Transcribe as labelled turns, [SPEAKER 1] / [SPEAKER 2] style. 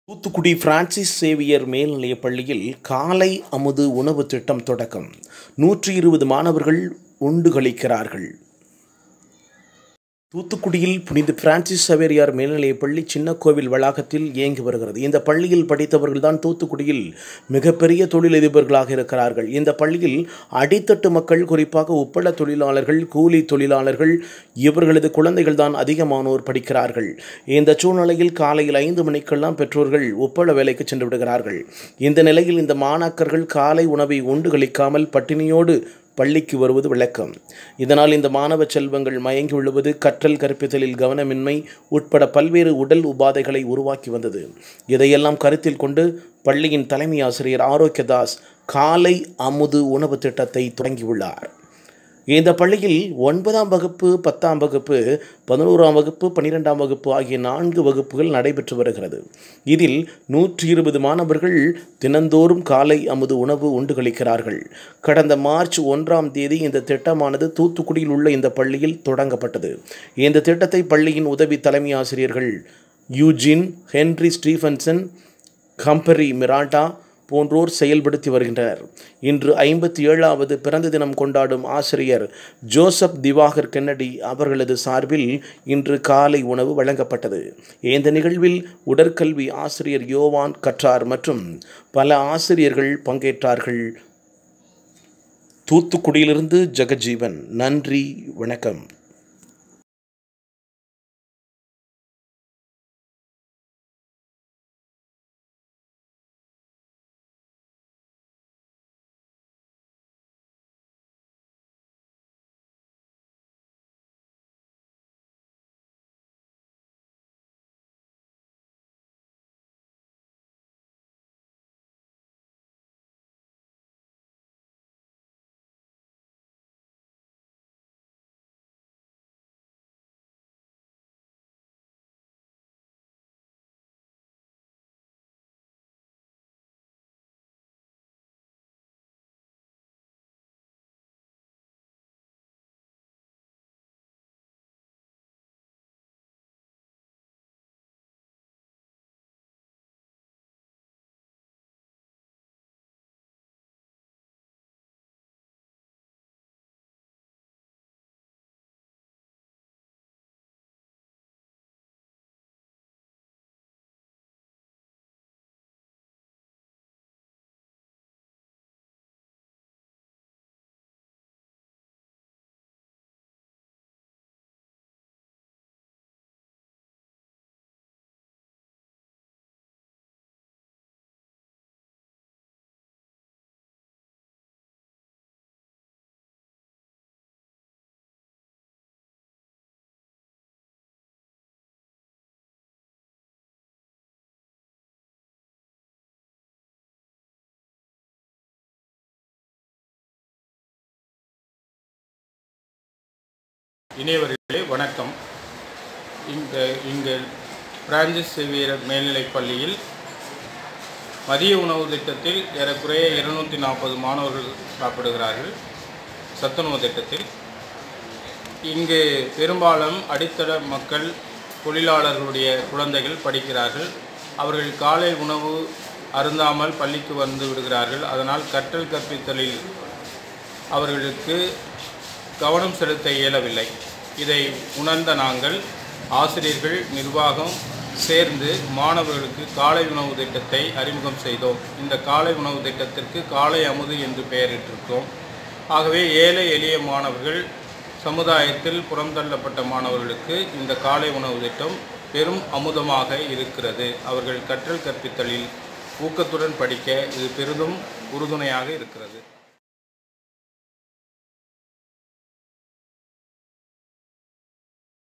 [SPEAKER 1] Thoothukudi Francis Xavier மேல்நிலையப் பள்ளியில் காலை அமுது உணவு திட்டம் தொடக்கம் நூற்றி இருபது மாணவர்கள் உண்டு களிக்கிறார்கள் தூத்துக்குடியில் புனித பிரான்சிஸ் சவேரியார் மேல்நிலையப் பள்ளி சின்ன கோவில் வளாகத்தில் இயங்கி வருகிறது இந்த பள்ளியில் படித்தவர்கள்தான் தூத்துக்குடியில் மிகப்பெரிய தொழிலதிபர்களாக இருக்கிறார்கள் இந்த பள்ளியில் அடித்தட்டு மக்கள் குறிப்பாக உப்பள தொழிலாளர்கள் கூலி தொழிலாளர்கள் இவர்களது குழந்தைகள் தான் அதிகமானோர் படிக்கிறார்கள் இந்த சூழ்நிலையில் காலையில் ஐந்து மணிக்கெல்லாம் பெற்றோர்கள் உப்பள வேலைக்கு சென்று விடுகிறார்கள் இந்த நிலையில் இந்த மாணாக்கர்கள் காலை உணவை உண்டு களிக்காமல் பட்டினியோடு பள்ளிக்கு வருவது விளக்கம் இதனால் இந்த மாணவ செல்வங்கள் மயங்கி விழுவது கற்றல் கற்பித்தலில் கவனமின்மை உட்பட பல்வேறு உடல் உபாதைகளை உருவாக்கி வந்தது இதையெல்லாம் கருத்தில் கொண்டு பள்ளியின் தலைமை ஆசிரியர் ஆரோக்கியதாஸ் காலை அமுது உணவு திட்டத்தை தொடங்கியுள்ளார் இந்த பள்ளியில் ஒன்பதாம் வகுப்பு பத்தாம் வகுப்பு பதினோராம் வகுப்பு பன்னிரெண்டாம் வகுப்பு ஆகிய நான்கு வகுப்புகள் நடைபெற்று வருகிறது இதில் நூற்றி இருபது மாணவர்கள் தினந்தோறும் காலை அமுது உணவு உண்டு களிக்கிறார்கள் கடந்த மார்ச் ஒன்றாம் தேதி இந்த திட்டமானது தூத்துக்குடியில் உள்ள இந்த பள்ளியில் தொடங்கப்பட்டது இந்த திட்டத்தை பள்ளியின் உதவி தலைமை ஆசிரியர்கள் யூஜின் ஹென்ரி ஸ்டீஃபன்சன் கம்பரி மிராண்டா போன்றோர் செயல்படுத்தி வருகின்றனர் இன்று ஐம்பத்தி ஏழாவது பிறந்த தினம் கொண்டாடும் ஆசிரியர் ஜோசப் திவாகர் கென்னடி அவர்களது சார்பில் இன்று காலை உணவு வழங்கப்பட்டது இந்த நிகழ்வில் உடற்கல்வி ஆசிரியர் யோவான் கற்றார் மற்றும் பல ஆசிரியர்கள் பங்கேற்றார்கள் தூத்துக்குடியிலிருந்து ஜெகஜீவன் நன்றி வணக்கம்
[SPEAKER 2] இணையவர்களே வணக்கம் இந்த இங்கு பிரான்சிஸ் சேவியர் மேல்நிலைப் பள்ளியில் மதிய உணவு திட்டத்தில் ஏறக்குறைய இருநூற்றி நாற்பது மாணவர்கள் சாப்பிடுகிறார்கள் சத்துணவு திட்டத்தில் இங்கு பெரும்பாலும் அடித்தள மக்கள் தொழிலாளர்களுடைய குழந்தைகள் படிக்கிறார்கள் அவர்கள் காலை உணவு அருந்தாமல் பள்ளிக்கு வந்து விடுகிறார்கள் அதனால் கற்றல் கற்பித்தலில் அவர்களுக்கு கவனம் செலுத்த இயலவில்லை இதை உணர்ந்த நாங்கள் ஆசிரியர்கள் நிர்வாகம் சேர்ந்து மாணவர்களுக்கு காலை உணவு திட்டத்தை அறிமுகம் செய்தோம் இந்த காலை உணவு திட்டத்திற்கு காலை அமுது என்று பெயரிட்டிருக்கிறோம் ஆகவே ஏழை எளிய மாணவர்கள் சமுதாயத்தில் புறந்தள்ளப்பட்ட மாணவர்களுக்கு இந்த காலை உணவு திட்டம் பெரும் அமுதமாக இருக்கிறது அவர்கள் கற்றல் கற்பித்தலில் ஊக்கத்துடன் படிக்க இது பெரிதும் உறுதுணையாக இருக்கிறது